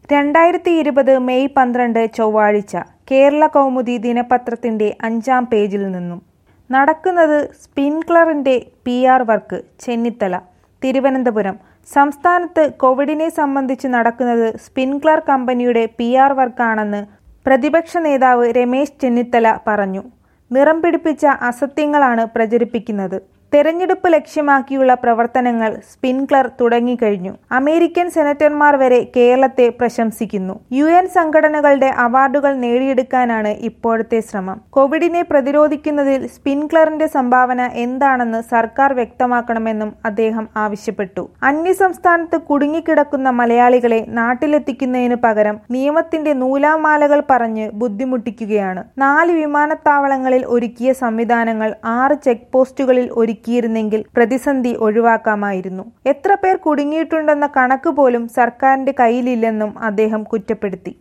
രണ്ടായിരത്തി ഇരുപത് മെയ് പന്ത്രണ്ട് ചൊവ്വാഴ്ച കേരള കൗമുദി ദിനപത്രത്തിന്റെ അഞ്ചാം പേജിൽ നിന്നും നടക്കുന്നത് സ്പിൻക്ലറിന്റെ P R work Chennithala Thiruvananthapuram സംസ്ഥാനത്ത് കോവിഡിനെ സംബന്ധിച്ച് നടക്കുന്നത് സ്പിൻക്ലർ കമ്പനിയുടെ പി ആർ വർക്കാണെന്ന് പ്രതിപക്ഷ നേതാവ് രമേശ് ചെന്നിത്തല പറഞ്ഞു നിറം പിടിപ്പിച്ച അസത്യങ്ങളാണ് പ്രചരിപ്പിക്കുന്നത് തെരഞ്ഞെടുപ്പ് ലക്ഷ്യമാക്കിയുള്ള പ്രവർത്തനങ്ങൾ സ്പിൻക്ലർ തുടങ്ങിക്കഴിഞ്ഞു അമേരിക്കൻ സെനറ്റർമാർ വരെ കേരളത്തെ പ്രശംസിക്കുന്നു യു എൻ സംഘടനകളുടെ അവാർഡുകൾ നേടിയെടുക്കാനാണ് ഇപ്പോഴത്തെ ശ്രമം കോവിഡിനെ പ്രതിരോധിക്കുന്നതിൽ സ്പിൻക്ലറിന്റെ സംഭാവന എന്താണെന്ന് സർക്കാർ വ്യക്തമാക്കണമെന്നും അദ്ദേഹം ആവശ്യപ്പെട്ടു അന്യസംസ്ഥാനത്ത് കുടുങ്ങിക്കിടക്കുന്ന മലയാളികളെ നാട്ടിലെത്തിക്കുന്നതിനു പകരം നിയമത്തിന്റെ നൂലാമാലകൾ പറഞ്ഞ് ബുദ്ധിമുട്ടിക്കുകയാണ് നാല് വിമാനത്താവളങ്ങളിൽ ഒരുക്കിയ സംവിധാനങ്ങൾ ആറ് ചെക്ക് പോസ്റ്റുകളിൽ ഒരുക്കിയിരുന്നെങ്കിൽ പ്രതിസന്ധി ഒഴിവാക്കാമായിരുന്നു എത്ര പേർ കുടുങ്ങിയിട്ടുണ്ടെന്ന കണക്ക് പോലും സർക്കാരിന്റെ കയ്യിലില്ലെന്നും അദ്ദേഹം കുറ്റപ്പെടുത്തി